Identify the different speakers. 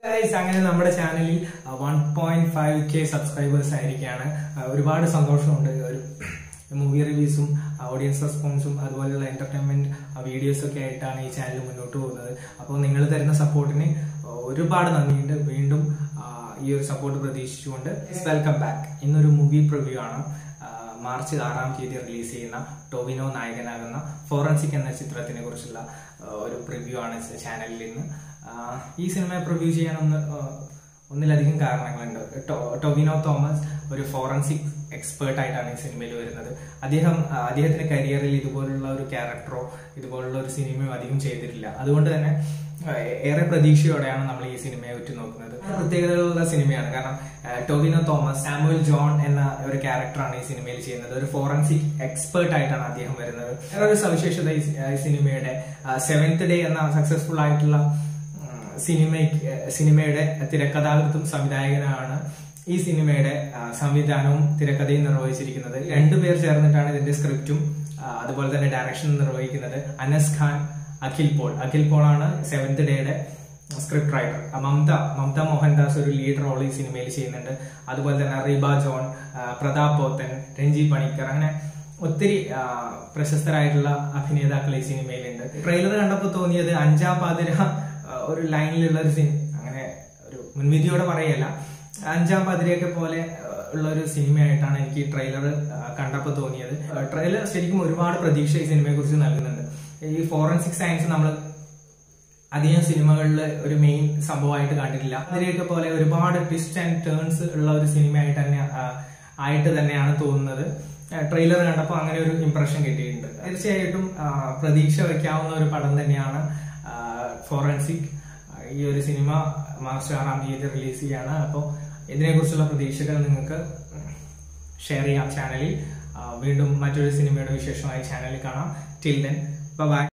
Speaker 1: Guys, അങ്ങനെ നമ്മുടെ ചാനലിൽ one point five K subscribers ആയിരിക്കുകയാണ് ആ, ഒരുപാട് സന്തോഷമുണ്ട് ഒരു മൂവി റിവ്യൂസും ഓഡിയൻസ് റെസ്പോൺസും അതുപോലെയുള്ള എന്റർടൈൻമെന്റ് വീഡിയോസ് ഒക്കെ ആയിട്ടാണ് ഈ ചാനൽ മുന്നോട്ട് പോകുന്നത് അപ്പോൾ നിങ്ങൾ തരുന്ന സപ്പോർട്ടിന് ഒരുപാട് നന്ദിയുണ്ട് വീണ്ടും ആ, ഈ ഒരു സപ്പോർട്ട് പ്രതീക്ഷിച്ചുകൊണ്ട് വെൽക്കം ബാക്ക് ഇന്നൊരു മൂവി പ്രിവ്യൂ ആണ് ആ, മാർച്ച് ആറാം തീയതി റിലീസ് ചെയ്യുന്ന ടൊവിനോ നായകനാകുന്ന ഫോറൻസിക് എന്ന ചിത്രത്തിനെ കുറിച്ചുള്ള ആ, ഒരു പ്രിവ്യൂ ആണ് ചാനലിൽ ഇന്ന് ആ, ഈ സിനിമ പ്രിവ്യൂ ചെയ്യാനൊന്ന് ആ, ഒന്നിലധികം കാരണങ്ങളുണ്ട് ടൊ- ടൊവിനോ തോമസ് ഒരു ഫോറൻസിക് എക്സ്പേർട്ട് ആയിട്ടാണ് ഈ സിനിമയിൽ വരുന്നത് അദ്ദേഹം ആ, അദ്ദേഹത്തിന്റെ കരിയറിൽ ഇതുപോലുള്ള ഒരു ക്യാരക്ടറോ ഇതുപോലുള്ള ഒരു സിനിമയോ അധികം ചെയ്തിട്ടില്ല അതുകൊണ്ട് തന്നെ ആ, ഏറെ പ്രതീക്ഷയോടെയാണ് നമ്മൾ ഈ സിനിമയെ ഉറ്റുനോക്കുന്നത് പ്രത്യേകതകളുള്ള സിനിമയാണ് കാരണം ആ, ടൊവിനോ തോമസ് സാമുവൽ ജോൺ എന്ന ഒരു ക്യാരക്ടറാണ് ഈ സിനിമയിൽ ചെയ്യുന്നത് ഒരു ഫോറൻസിക് എക്സ്പേർട്ട് ആയിട്ടാണ് അദ്ദേഹം വരുന്നത് വേറെ ഒരു സവിശേഷത ഈ സി- ഈ സിനിമയുടെ സെവൻത് ഡേ എന്ന സക്സസ്ഫുൾ ആയിട്ടുള്ള സിനിമ സിനിമയുടെ തിരക്കഥാകൃത്തും സംവിധായകനാണ് ഈ സിനിമയുടെ ആ, സംവിധാനവും തിരക്കഥയും നിർവഹിച്ചിരിക്കുന്നത് രണ്ടുപേർ ചേർന്നിട്ടാണ് ഇതിന്റെ സ്ക്രിപ്റ്റും ആ, അതുപോലെ തന്നെ ഡയറക്ഷനും നിർവഹിക്കുന്നത് അനസ് ഖാൻ അഖിൽ പോൾ അഖിൽ പോൾ ആണ് സെവൻത് ഡേയുടെ സ്ക്രിപ്റ്റ് റൈറ്റർ മമത മമത മോഹൻദാസ് ഒരു ലീഡ് റോൾ ഈ സിനിമയിൽ ചെയ്യുന്നുണ്ട് അതുപോലെ തന്നെ റീബ ജോൺ ആ, പ്രതാപ് പോത്തൻ രഞ്ജി പണിക്കർ അങ്ങനെ ഒത്തിരി ആ, പ്രശസ്തരായിട്ടുള്ള അഭിനേതാക്കൾ ഈ സിനിമയിലുണ്ട് ട്രെയിലർ കണ്ടപ്പോൾ തോന്നിയത് അഞ്ചാം പാതിര ആ, ഒരു ലൈനിലുള്ള ഒരു സിനിമ അങ്ങനെ ഒരു മുൻവിധിയോടെ പറയല്ല അഞ്ചാം പാതിരയൊക്കെ പോലെ ആ, ഉള്ള ഒരു സിനിമയായിട്ടാണ് എനിക്ക് ട്രെയിലർ കണ്ടപ്പോൾ തോന്നിയത് ട്രെയിലർ ശരിക്കും ഒരുപാട് പ്രതീക്ഷ ഈ സിനിമയെ കുറിച്ച് നൽകുന്നുണ്ട് ഈ ഫോറൻസിക് സയൻസ് നമ്മൾ അധികം സിനിമകളിൽ ഒരു മെയിൻ സംഭവമായിട്ട് കണ്ടിട്ടില്ല അതിനെയൊക്കെ പോലെ ഒരുപാട് ട്വിസ്റ്റ് ആൻഡ് ടേൺസ് ഉള്ള ഒരു സിനിമയായിട്ട് തന്നെ ആ, ആയിട്ട് തന്നെയാണ് തോന്നുന്നത് ട്രെയിലർ കണ്ടപ്പോൾ അങ്ങനെ ഒരു ഇംപ്രഷൻ കിട്ടിയിട്ടുണ്ട് തീർച്ചയായിട്ടും ആ, പ്രതീക്ഷ വയ്ക്കാവുന്ന ഒരു പടം തന്നെയാണ് ഫോറൻസിക് ഈ ഒരു സിനിമ മാർച്ച് ആറാം തീയതി റിലീസ് ചെയ്യാണ് അപ്പോൾ ഇതിനെക്കുറിച്ചുള്ള പ്രതീക്ഷകൾ നിങ്ങൾക്ക് ഷെയർ ചെയ്യാം ചാനലിൽ ആ, വീണ്ടും മറ്റൊരു സിനിമയുടെ വിശേഷമായി ചാനലിൽ കാണാം ടിൽ ദെൻ ബൈ